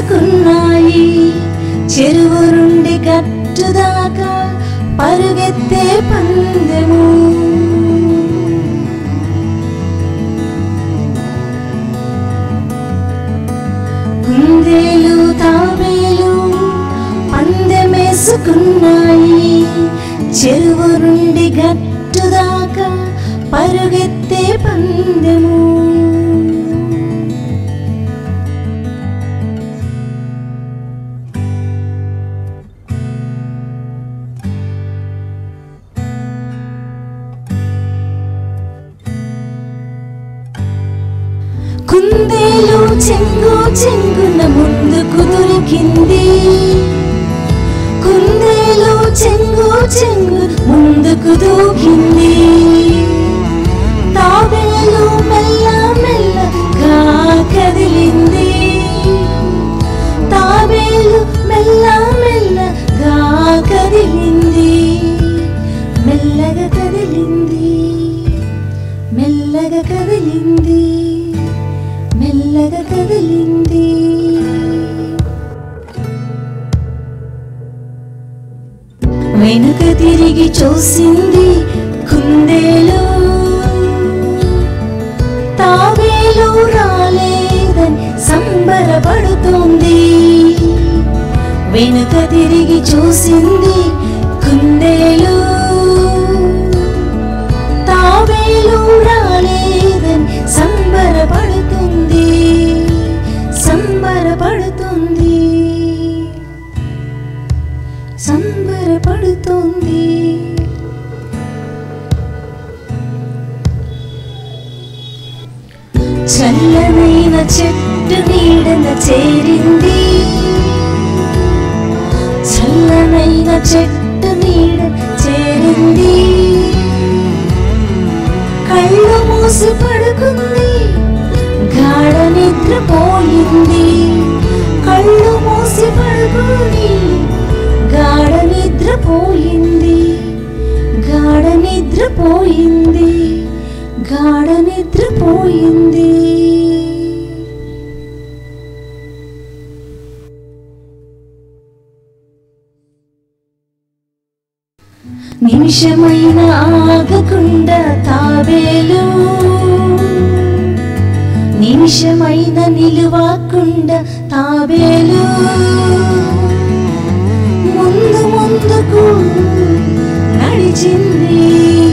మేసుకున్నాయి చెరువు నుండి గట్టు దాకా పరుగెత్తే పందెము కుందేలు తాబేలు పందెమేసుకున్నాయి చెరువు నుండి గట్టు దాకా పరుగెత్తే పందెము కుందేలు చెంగు చెంగున ముందుకు దొరికింది కుందేలు చెంగు చెంగు ముందుకు దూకింది తాబేలు మెల్ల మెల్లగా కదిలింది తాబేలు మెల్ల మెల్లగా కదిలింది మెల్లగా కదిలింది మెల్లగా కదిలింది మెల్లగా కదిలింది వెనుక తిరిగి చూసింది కుందేలు తాబేలు రాలేదని సంబరపడుతుంది వెనుక తిరిగి చూసింది కుందేలు తాబేలు రాలేదని సంబరపడుతుంది సంబరపడుతుంది సంబరపడుతుంది చల్లనైన చెట్టు నీడన చేరింది చల్లనైన చెట్టు నీడ చేరింది కళ్ళు మూసి పడుకుంది గాఢ నిద్రపోయింది కళ్ళు మూసి పడుకుని గాఢ నిద్రపోయింది గాఢ నిద్రపోయింది గాఢ నిద్రపోయింది నిమిషమైన ఆగకుండా తాబేలు నిమిషమైన నిలువకుండా తాబేలు ముందు ముందుకు నడిచింది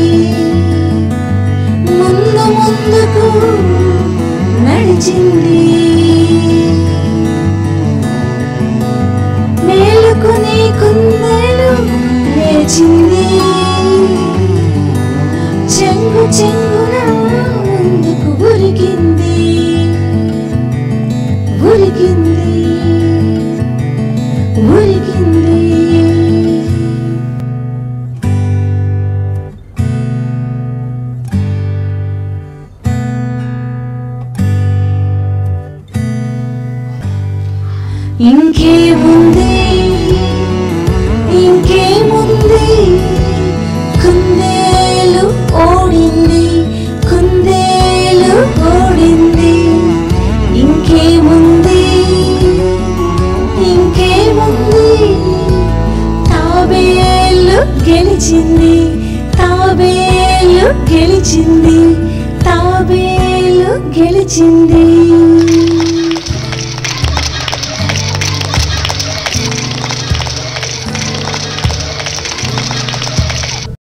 ముందు ముందుకు నడిచింది మేలుకుని కుందేలు లేచింది చెంగు చెంగున ముందుకు ఉరికింది ఉరికింది ఉరికింది ఇంకేముంది ఇంకేముంది కుందేలు ఓడింది కుందేలు ఓడింది ఇంకేముంది ఇంకేముంది తాబేలు గెలిచింది తాబేలు గెలిచింది తాబేలు గెలిచింది